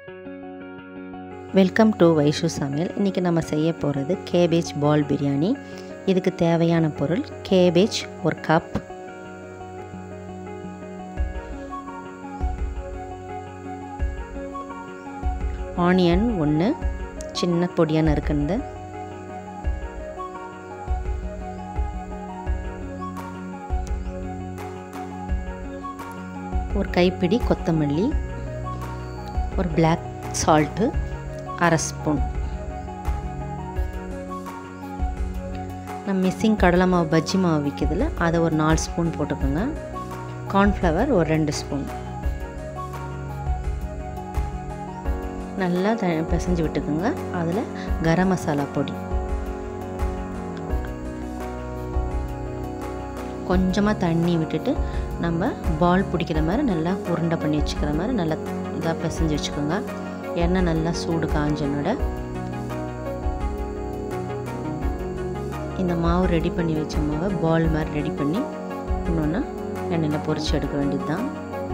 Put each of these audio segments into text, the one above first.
welcome to Vaishu சமையல் இன்றைக்கி நம்ம செய்ய போகிறது கேபேஜ் பால் பிரியாணி இதுக்கு தேவையான பொருள் கேபேஜ் ஒரு கப் ஆனியன் ஒன்று சின்ன பொடியாக நறுக்குனது ஒரு கைப்பிடி கொத்தமல்லி ஒரு பிளாக் சால்ட்டு அரை ஸ்பூன் நம்ம மிஸ்ஸிங் கடலை மாவு பஜ்ஜி மாவு விற்கிதுல அதை ஒரு நாலு ஸ்பூன் போட்டுக்கோங்க கார்ன்ஃப்ளவர் ஒரு ரெண்டு ஸ்பூன் நல்லா த பிசைஞ்சு விட்டுக்குங்க அதில் கரம் மசாலா பொடி கொஞ்சமாக தண்ணி விட்டுட்டு நம்ம பால் பிடிக்கிற மாதிரி நல்லா உருண்டை பண்ணி வச்சுக்கிற மாதிரி நல்லா இதாக பிசைஞ்சு வச்சுக்கோங்க எண்ணெய் நல்லா சூடு காஞ்சனோட இந்த மாவு ரெடி பண்ணி வச்ச மாவை பால் மாதிரி ரெடி பண்ணி இன்னொன்று எண்ணெயில் பொரிச்சு எடுக்க வேண்டியது தான்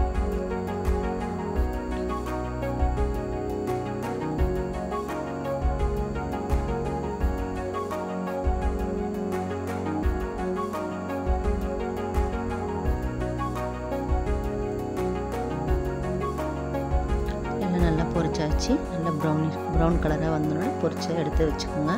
எல்லாம் நல்லா பொரிச்சாச்சு நல்லா ப்ரௌன் ப்ரௌன் கலராக வந்தோடனே பொரிச்சு எடுத்து வச்சுக்கோங்க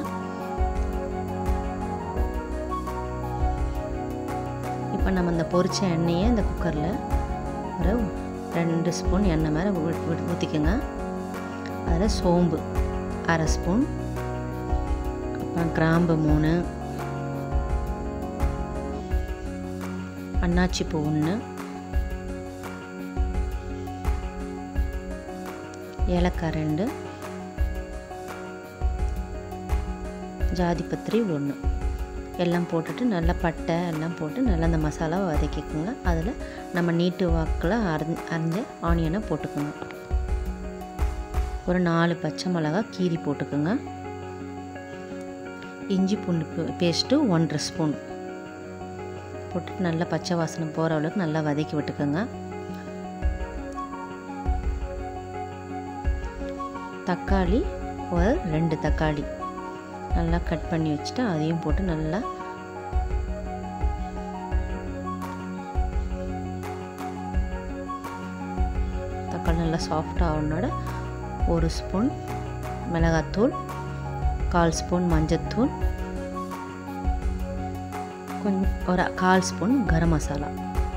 இப்போ நம்ம இந்த பொரிச்ச எண்ணெயை இந்த குக்கரில் ஒரு ரெண்டு ஸ்பூன் எண்ணெய் மேலே ஊற்றிக்கோங்க அதில் சோம்பு அரை ஸ்பூன் அப்புறம் கிராம்பு மூணு அன்னாச்சி பூ ஒன்று ஏலக்காய் ரெண்டு ஜாதிபத்திரி ஒன்று எல்லாம் போட்டுட்டு நல்லா பட்டை எல்லாம் போட்டு நல்லா அந்த மசாலாவை வதக்கிக்கோங்க அதில் நம்ம நீட்டு வாக்கில் அரி அரிஞ்ச ஆனியனை போட்டுக்கோங்க ஒரு நாலு பச்சை மிளகா கீரி போட்டுக்கோங்க இஞ்சி பூண்டு பேஸ்ட்டு ஒன்றரை ஸ்பூன் போட்டுட்டு நல்லா பச்சை வாசனை போகிற அளவுக்கு நல்லா வதக்கி விட்டுக்கோங்க தக்காளி ஒரு ரெண்டு தக்காளி நல்லா கட் பண்ணி வச்சுட்டு அதையும் போட்டு நல்லா தக்காளி நல்லா சாஃப்டாக ஆகணுனோட ஒரு ஸ்பூன் மிளகாத்தூள் கால் ஸ்பூன் மஞ்சத்தூள் கொஞ்சம் ஒரு கால் ஸ்பூன் கரம் மசாலா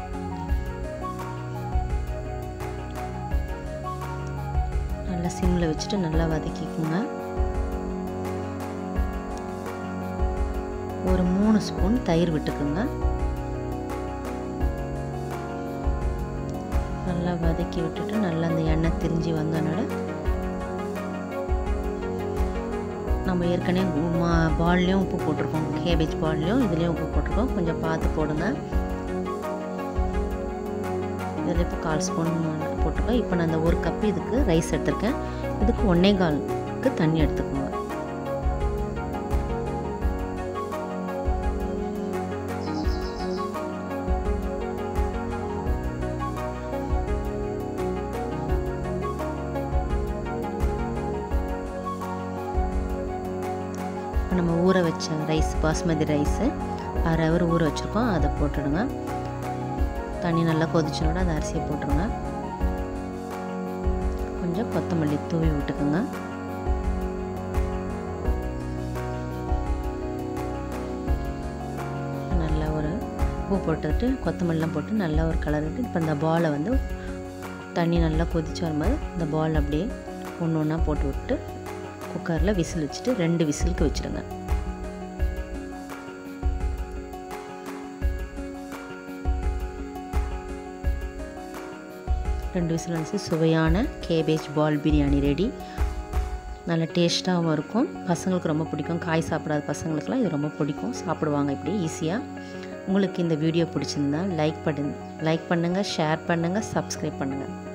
நல்லா சிம்மில் வச்சுட்டு நல்லா வதக்கிக்குங்க ஒரு மூணு ஸ்பூன் தயிர் விட்டுக்குங்க நல்லா வதக்கி விட்டுட்டு நல்லா அந்த எண்ணெய் திரிஞ்சு வந்தனால நம்ம ஏற்கனவே மா பால்லையும் உப்பு போட்டிருக்கோம் கேபேஜ் பால்லையும் இதுலேயும் உப்பு போட்டிருக்கோம் கொஞ்சம் பார்த்து போடுங்க இதில் இப்போ கால் ஸ்பூன் போட்டிருக்கோம் இப்போ நான் அந்த ஒரு கப்பு இதுக்கு ரைஸ் எடுத்திருக்கேன் இதுக்கு ஒன்றே காலுக்கு தண்ணி எடுத்துக்கோங்க இப்போ நம்ம ஊற வச்ச ரைஸ் பாஸ்மதி ரைஸு அரை ஹவர் ஊற வச்சுருக்கோம் அதை போட்டுடுங்க தண்ணி நல்லா கொதிச்சோட அந்த அரிசியை போட்டுருங்க கொஞ்சம் கொத்தமல்லி தூவி விட்டுக்குங்க நல்லா ஒரு பூ போட்டுட்டு கொத்தமல்லாம் போட்டு நல்லா ஒரு கலர் விட்டு இப்போ இந்த பாலை வந்து தண்ணி நல்லா கொதிச்சு வரும்போது இந்த பால் அப்படியே ஒன்று ஒன்றா போட்டு விட்டு குக்கரில் விசில் வச்சுட்டு ரெண்டு விசிலுக்கு வச்சுருங்க ரெண்டு விசில் வச்சு சுவையான கேபேஜ் பால் பிரியாணி ரெடி நல்ல டேஸ்ட்டாகவும் இருக்கும் பசங்களுக்கு ரொம்ப பிடிக்கும் காய் சாப்பிடாத பசங்களுக்குலாம் இது ரொம்ப பிடிக்கும் சாப்பிடுவாங்க இப்படி ஈஸியாக உங்களுக்கு இந்த வீடியோ பிடிச்சிருந்தா லைக் பண்ணு லைக் பண்ணுங்கள் ஷேர் பண்ணுங்கள் சப்ஸ்கிரைப் பண்ணுங்கள்